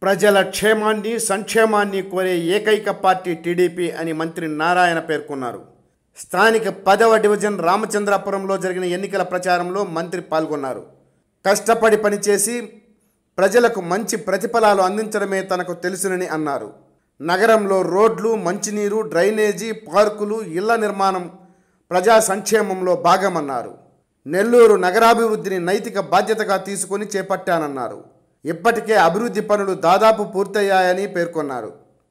ప్రజల క్షేమాన్ని సంక్షేమాన్ని కోరే ఏకైక పార్టీ టీడీపీ అని మంత్రి నారాయణ పేర్కొన్నారు స్థానిక పదవ డివిజన్ రామచంద్రాపురంలో జరిగిన ఎన్నికల ప్రచారంలో మంత్రి పాల్గొన్నారు కష్టపడి పనిచేసి ప్రజలకు మంచి ప్రతిఫలాలు అందించడమే తనకు తెలుసునని అన్నారు నగరంలో రోడ్లు మంచినీరు డ్రైనేజీ పార్కులు ఇళ్ల నిర్మాణం ప్రజా సంక్షేమంలో భాగమన్నారు నెల్లూరు నగరాభివృద్ధిని నైతిక బాధ్యతగా తీసుకొని చేపట్టానన్నారు ఇప్పటికే అభివృద్ధి పనులు దాదాపు పూర్తయ్యాయని పేర్కొన్నారు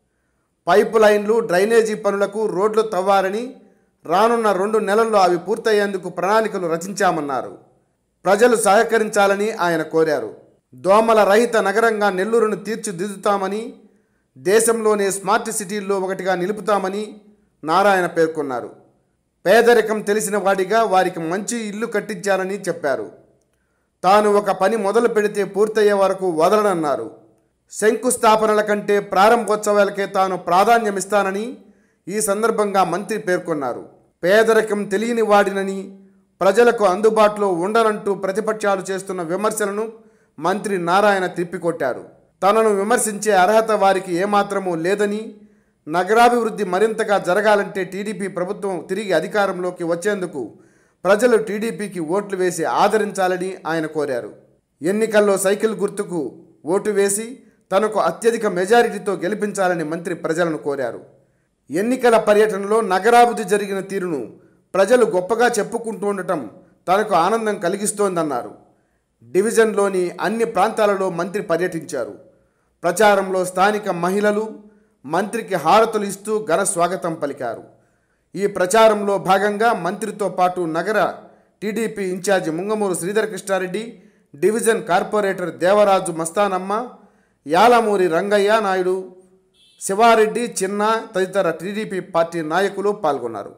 పైపు లైన్లు డ్రైనేజీ పనులకు రోడ్లు తవ్వారని రానున్న రెండు నెలల్లో అవి పూర్తయ్యేందుకు ప్రణాళికలు రచించామన్నారు ప్రజలు సహకరించాలని ఆయన కోరారు దోమల రహిత నగరంగా నెల్లూరును తీర్చిదిద్దుతామని దేశంలోనే స్మార్ట్ సిటీల్లో ఒకటిగా నిలుపుతామని నారాయణ పేర్కొన్నారు పేదరికం తెలిసిన వాడిగా వారికి మంచి ఇల్లు కట్టించారని చెప్పారు తాను ఒక పని మొదలు పెడితే పూర్తయ్యే వరకు వదలనన్నారు శంకుస్థాపనల కంటే ప్రారంభోత్సవాలకే తాను ప్రాధాన్యమిస్తానని ఈ సందర్భంగా మంత్రి పేర్కొన్నారు పేదరికం తెలియని వాడినని ప్రజలకు అందుబాటులో ఉండనంటూ ప్రతిపక్షాలు చేస్తున్న విమర్శలను మంత్రి నారాయణ తిప్పికొట్టారు తనను విమర్శించే అర్హత వారికి ఏమాత్రమూ లేదని నగరాభివృద్ధి మరింతగా జరగాలంటే టీడీపీ ప్రభుత్వం తిరిగి అధికారంలోకి వచ్చేందుకు ప్రజలు టీడీపీకి ఓట్లు వేసి ఆదరించాలని ఆయన కోరారు ఎన్నికల్లో సైకిల్ గుర్తుకు ఓటు వేసి తనకు అత్యధిక మెజారిటీతో గెలిపించాలని మంత్రి ప్రజలను కోరారు ఎన్నికల పర్యటనలో నగరాభివృద్ధి జరిగిన తీరును ప్రజలు గొప్పగా చెప్పుకుంటూ ఉండటం తనకు ఆనందం కలిగిస్తోందన్నారు డివిజన్లోని అన్ని ప్రాంతాలలో మంత్రి పర్యటించారు ప్రచారంలో స్థానిక మహిళలు మంత్రికి హారతులు ఇస్తూ ఘన స్వాగతం పలికారు ఈ ప్రచారంలో భాగంగా మంత్రితో పాటు నగర TDP incharge Mungamuru Sridhar Krishna Reddy division corporator Devaraju Mastanamma Yalamuri Rangaiah Naidu Siva Reddy చిన్న తదితర టీడీపీ పార్టీ నాయకులు పాల్గొన్నారు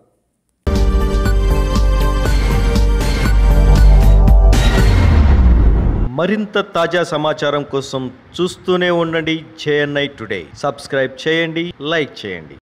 మరింత తాజా సమాచారం కోసం చూస్తూనే ఉండండి జేఎన్ఐ టుడే సబ్స్క్రైబ్ చేయండి లైక్ చేయండి